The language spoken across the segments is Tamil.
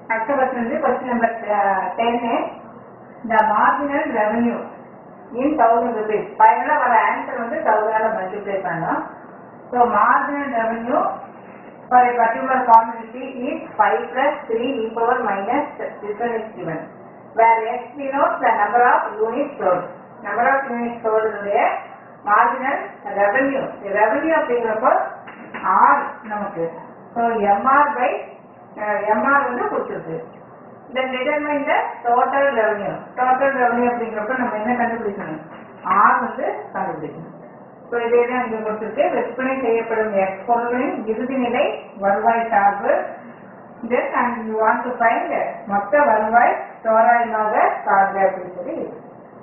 அடுத்த கொஸ்டின் வந்து கொஸ்டின் நம்பர் டென்னு the marginal revenue in thousand rupees ஃபைனலாக வர ஆன்சர் வந்து தௌசண்டால் மல்டிப்ளை பண்ணோம் so marginal revenue for a particular commodity is 5 plus 3 e power minus this one is given where x denotes the number of units sold number of units sold உடைய marginal revenue revenue அப்படிங்கிறப்போ r நமக்கு so mr by uh, mr வந்து கொடுத்துருக்கு then determine the total revenue total revenue அப்படிங்கிறப்ப நம்ம என்ன கண்டுபிடிக்கணும் r வந்து கண்டுபிடிக்கணும் ஸோ இதே தான் இங்கே கொடுத்துருக்கு விற்பனை செய்யப்படும் எக்ஸ் பொருளின் இறுதி நிலை வருவாய் சார்பு then and you want to find மொத்த வருவாய் தோராயமாக சார்பு அப்படின்னு சொல்லி இருக்கு.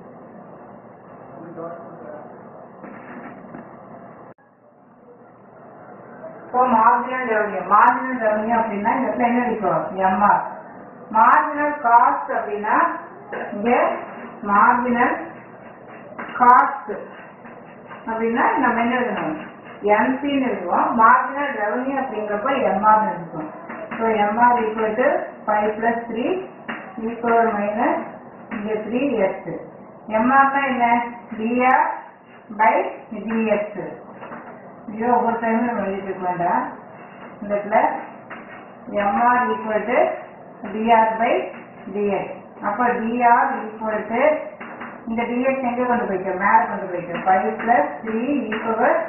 So marginal revenue marginal revenue அப்படின்னா இந்த இடத்துல என்ன இருக்கும் எம்ஆர் மார்ஜினல் காஸ்ட் அப்படின்னா இங்க மார்ஜினல் காஸ்ட் அப்படின்னா நம்ம என்ன எழுதணும் எம்பின்னு எழுதுவோம் மார்ஜினல் ரெவன்யூ அப்படிங்கிறப்ப எம்ஆர் இருக்கும் so MR equal to five plus three equal minus இங்கே த்ரீ எக்ஸ் எம்ஆர்னா என்ன டிஆர் பை டிஎக்ஸ் ஜீரோ ஒவ்வொரு டைமும் நம்ம எழுதிட்டு இருக்க வேண்டாம் இந்த இடத்துல MR equal to TR by dx அப்போ டிஆர் ஈக்குவல் டு இந்த டிஎக்ஸ் எங்கே கொண்டு போய்க்க மேல கொண்டு போய்க்க ஃபைவ் பிளஸ் த்ரீ ஈக்குவல்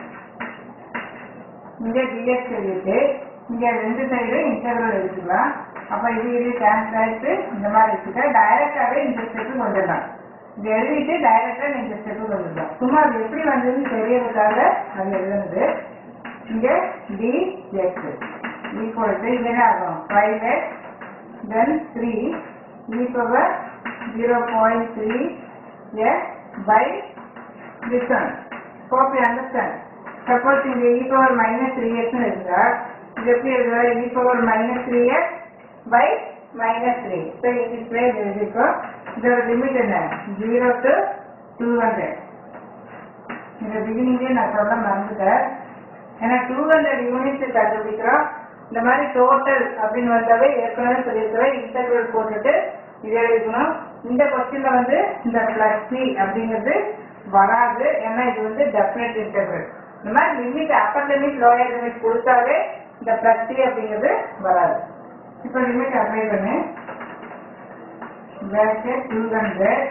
இங்கே டிஎக்ஸ் எழுதிட்டு இங்கே ரெண்டு சைடு இன்டர்வல் எடுத்துக்கலாம் அப்போ இது இது கேன்சல் ஆயிட்டு இந்த மாதிரி வச்சுக்க டைரக்டாகவே இந்த ஸ்டெப்பு வந்துடலாம் இது எழுதிட்டு டைரக்டா இந்த ஸ்டெப்பு வந்துடலாம் சும்மா அது எப்படி வந்ததுன்னு தெரியறதுக்காக அது எழுதுனது இங்கே டி எக்ஸ் ஈக்குவல் டு இது என்ன ஆகும் five x then three equal zero point three x by this one. Hope you understand. Suppose இங்க e power minus 3x னு இருந்தா இது எப்படி எழுதுவா e power minus 3x by minus 3. So in this way இது இருக்கும் இதோட லிமிட் என்ன 0 to 200. இந்த பிகினிங்லேயே நான் சொல்ல மறந்துட்டேன் ஏன்னா டூ ஹண்ட்ரட் யூனிட்ஸ் கண்டுபிடிக்கிறோம் இந்த மாதிரி டோட்டல் அப்படின்னு வந்தாவே ஏற்கனவே சொல்லியிருக்கிறேன் இன்டர்வல் போட்டுட்டு இதை எழுதணும் இந்த கொஸ்டின்ல வந்து இந்த பிளஸ் சி அப்படிங்கிறது வராது ஏன்னா இது வந்து டெஃபினட் இன்டர்வல் இந்த மாதிரி limit upper limit lower limit கொடுத்தாலே இந்த பிளஸ் சி அப்படிங்கிறது வராது இப்போ லிமிட் அப்ளை பண்ணு பேக்கெட் டூ ஹண்ட்ரட்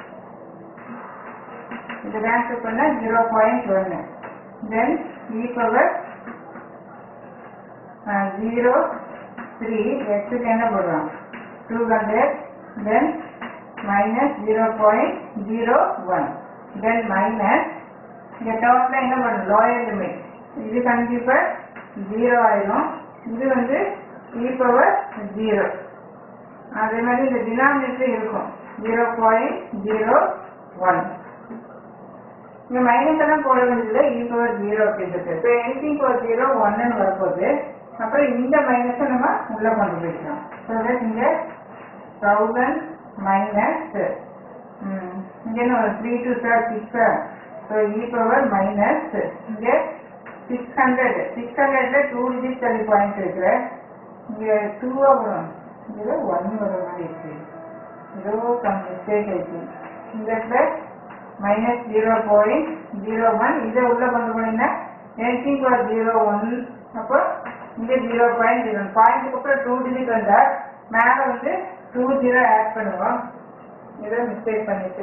இது கேன்சல் பண்ண ஜீரோ பாயிண்ட் ஒன்று then e power zero three எக்ஸுக்கு என்ன போடுறோம் two hundred then minus zero point zero one then minus இங்கே டோட்டலாக என்ன பண்ணும் லோயர் லிமிட் இது கண்டிப்பாக ஜீரோ ஆயிடும் இது வந்து இ பவர் ஜீரோ அதே மாதிரி இந்த டினாமினேட்டர் இருக்கும் ஜீரோ பாயிண்ட் ஜீரோ ஒன் இங்க மைனஸ் எல்லாம் போட வேண்டியது இ பவர் ஜீரோ அப்படின்றது இப்போ எனிதிங் பவர் ஜீரோ ஒன்னு வரப்போகுது அப்புறம் இந்த மைனஸை நம்ம உள்ள கொண்டு போய்க்கலாம் ஸோ தட் இங்க தௌசண்ட் மைனஸ் இங்க என்ன ஒரு three two sir six so e power minus இங்க சிக்ஸ் ஹண்ட்ரட் சிக்ஸ் ஹண்ட்ரட்ல டூ டிஜிட் தள்ளி பாயிண்ட் இருக்கிற இங்க டூவா வரும் இங்க ஒன் வர மாதிரி இருக்கு ஏதோ கம் மிஸ்டேக் ஆயிடுச்சு இந்த இடத்துல minus zero point zero one இதை உள்ள கொண்டு போனீங்கன்னா எனிதிங் ஃபார் ஜீரோ ஒன் அப்போ இங்கே ஜீரோ பாயிண்ட் ஜீரோ பாயிண்ட்டுக்கு அப்புறம் டூ டிஜிட் வந்தா மேலே வந்து டூ ஜீரோ ஆட் பண்ணுவோம் ஏதோ மிஸ்டேக் பண்ணிட்டு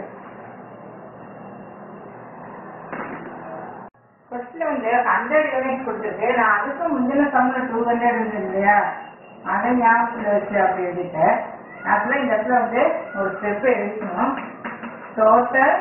ஃபர்ஸ்ட்ல வந்து ஹண்ட்ரட் யூனிட் கொடுத்துருக்கு நான் அதுக்கு முந்தின சம்பளம் டூ ஹண்ட்ரட் இருந்தது இல்லையா அதை ஞாபகத்தில் வச்சு அப்படி எழுதிட்டேன் அதில் இந்த இடத்துல வந்து ஒரு ஸ்டெப் எழுதணும் total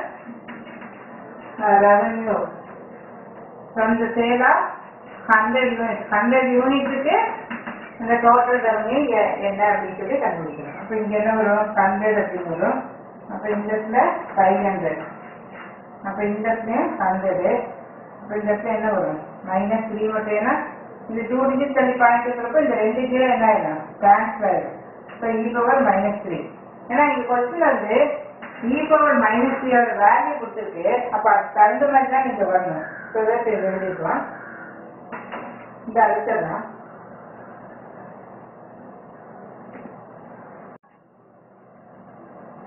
revenue from the sale of hundred unit hundred யூனிட்டுக்கு இந்த டோட்டல் ரெவன்யூ என்ன அப்படின்னு சொல்லி கண்டுபிடிக்கணும் அப்போ இங்கே என்ன வரும் ஹண்ட்ரட் அப்படின்னு வரும் அப்போ இந்த இடத்துல ஃபைவ் ஹண்ட்ரட் அப்போ இந்த இடத்துலையும் ஹண்ட்ரடு அப்போ இந்த இடத்துல என்ன வரும் மைனஸ் த்ரீ மட்டும் ஏன்னா இந்த டூ டிஜிட் தள்ளி பாயிண்ட் இருக்கிறப்ப இந்த ரெண்டு ஜீரோ என்ன ஆயிடும் transfer so e power minus three ஏன்னா இங்கே கொஸ்டின் வந்து இ பவர் மைனஸ் த்ரீயோட வேல்யூ கொடுத்துருக்கு அப்போ அது தகுந்த மாதிரி தான் நீங்கள் வரணும் ஸோ தட் இது எழுதிக்கலாம் இந்த அழுத்தலாம்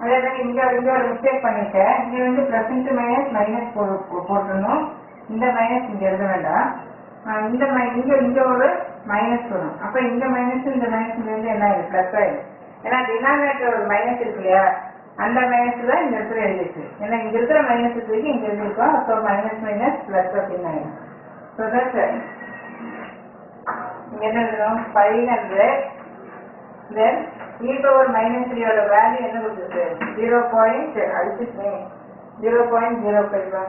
அதே மாதிரி இங்க இங்க ஒரு மிஸ்டேக் பண்ணிட்டேன் இங்க வந்து பிளஸ் இன்ட்டு மைனஸ் மைனஸ் போட்டுடணும் இந்த மைனஸ் இங்க எழுத வேண்டாம் ஆஹ் இந்த மை இங்க இங்க ஒரு மைனஸ் வரும் அப்ப இந்த மைனஸ் இந்த மைனஸ் இருந்து என்ன ஆயிடும் பிளஸ் ஆயிடும் ஏன்னா டினாமினேட்டர் ஒரு மைனஸ் இருக்கு இல்லையா அந்த மைனஸ் தான் இந்த இடத்துல எழுதிருக்கு ஏன்னா இங்க இருக்கிற மைனஸ் தூக்கி இங்க எழுதிருக்கோம் ஸோ மைனஸ் மைனஸ் பிளஸ் அப்படின்னு ஆயிடும் ஸோ தட் இங்க என்ன எழுதணும் five hundred then e power minus த்ரீயோட வேல்யூ என்ன கொடுத்துருக்கு ஜீரோ பாயிண்ட் அடிச்சுட்டு ஜீரோ பாயிண்ட் ஜீரோ ஃபைவ் தான்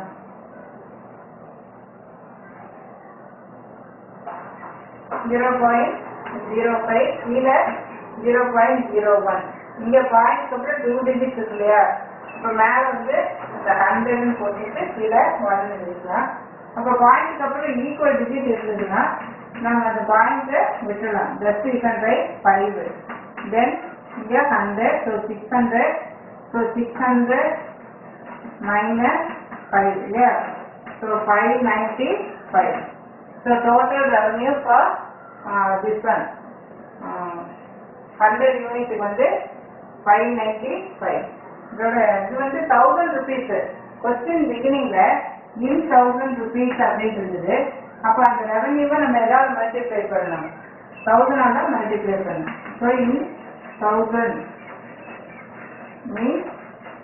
ஜீரோ பாயிண்ட் ஜீரோ ஃபைவ் கீழே ஜீரோ பாயிண்ட் ஜீரோ ஒன் இங்க பாயிண்ட் அப்புறம் டூ டிஜிட் இருக்கு இல்லையா இப்போ மேல வந்து இந்த ஹண்ட்ரட்னு போட்டுட்டு கீழே ஒன் எழுதிக்கலாம் அப்போ பாயிண்ட்க்கு அப்புறம் ஈக்குவல் டிஜிட் இருந்ததுன்னா நம்ம அந்த பாயிண்ட்டை விட்டுலாம் just you can write five then இங்கே hundred so six hundred so six hundred minus 5 இல்லையா so 595 so total revenue for uh, this one uh, 100 unit வந்து 595 இதோட இது வந்து தௌசண்ட் ருபீஸ் கொஸ்டின் பிகினிங்ல இன் தௌசண்ட் ருபீஸ் அப்படின்னு இருந்தது அப்போ அந்த ரெவன்யூவை நம்ம ஏதாவது மல்டிப்ளை பண்ணணும் தௌசண்ட் தான் மல்டிப்ளை பண்ணணும் so in thousand means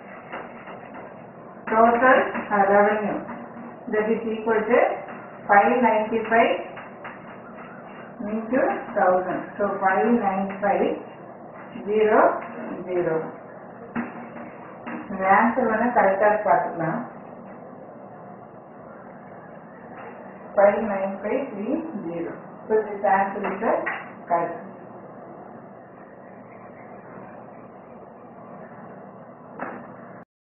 total uh, revenue that is equal to 595 into 1000 so 595 0 0 இந்த ஆன்சர் வந்து கரெக்டாக பார்த்துக்கலாம் five nine five three zero so this answer is correct